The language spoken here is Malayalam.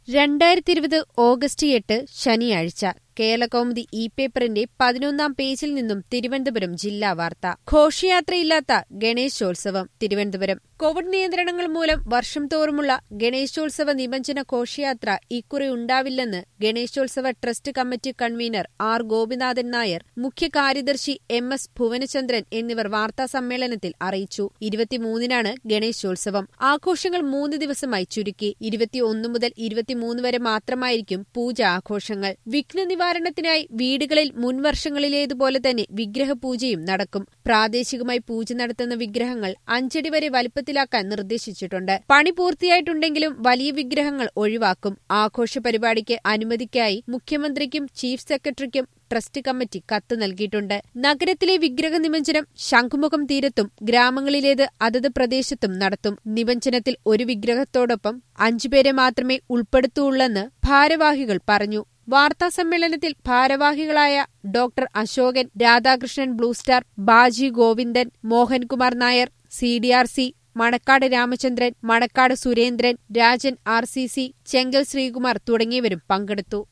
രണ്ടായിരത്തി ഇരുപത് ഓഗസ്റ്റ് എട്ട് ശനിയാഴ്ച കേരളകൗമുദി ഇ പേപ്പറിന്റെ പതിനൊന്നാം പേജിൽ നിന്നും തിരുവനന്തപുരം ജില്ലാ വാർത്ത ഘോഷയാത്രയില്ലാത്ത ഗണേശോത്സവം തിരുവനന്തപുരം കോവിഡ് നിയന്ത്രണങ്ങൾ മൂലം വർഷം തോറുമുള്ള ഗണേശോത്സവ നിമഞ്ജന ഘോഷയാത്ര ഇക്കുറി ഉണ്ടാവില്ലെന്ന് Ganeshotsava trust committee convener R Gopinathan Nair മുഖ്യ കാര്യദർശി എം എസ് ഭുവനചന്ദ്രൻ എന്നിവർ വാർത്താസമ്മേളനത്തിൽ അറിയിച്ചു ഇരുപത്തിമൂന്നിനാണ് ഗണേശോത്സവം ആഘോഷങ്ങൾ മൂന്ന് ദിവസമായി ചുരുക്കി ഇരുപത്തിയൊന്ന് മുതൽ ഇരുപത്തിമൂന്ന് വരെ മാത്രമായിരിക്കും പൂജ ആഘോഷങ്ങൾ വിഘ്ന നിവാരണത്തിനായി വീടുകളിൽ മുൻവർഷങ്ങളിലേതുപോലെ തന്നെ വിഗ്രഹപൂജയും നടക്കും പ്രാദേശികമായി പൂജ നടത്തുന്ന വിഗ്രഹങ്ങൾ അഞ്ചടി വരെ വലുപ്പത്തിലാക്കാൻ നിർദ്ദേശിച്ചിട്ടുണ്ട് പണി പൂർത്തിയായിട്ടുണ്ടെങ്കിലും വലിയ വിഗ്രഹങ്ങൾ ഒഴിവാക്കും ആഘോഷ പരിപാടിക്ക് അനുമതിക്കായി മുഖ്യമന്ത്രിക്കും ചീഫ് സെക്രട്ടറിക്കും ട്രസ്റ്റ് കമ്മിറ്റി കത്ത് നൽകിയിട്ടുണ്ട് നഗരത്തിലെ വിഗ്രഹ നിമഞ്ജനം ശംഖുമുഖം തീരത്തും ഗ്രാമങ്ങളിലേത് അതത് പ്രദേശത്തും നടത്തും നിമഞ്ജനത്തിൽ ഒരു വിഗ്രഹത്തോടൊപ്പം അഞ്ചുപേരെ മാത്രമേ ഉൾപ്പെടുത്തൂള്ളെന്ന് ഭാരവാഹികൾ പറഞ്ഞു വാർത്താസമ്മേളനത്തിൽ ഭാരവാഹികളായ doctor Ashokan Radhakrishnan blue star Baji Govindan Mohankumar Nair C D R C Manacaud Ramachandran Manacaud Surendran Rajan R C C Chenkal Sreekumar തുടങ്ങിയവരും പങ്കെടുത്തു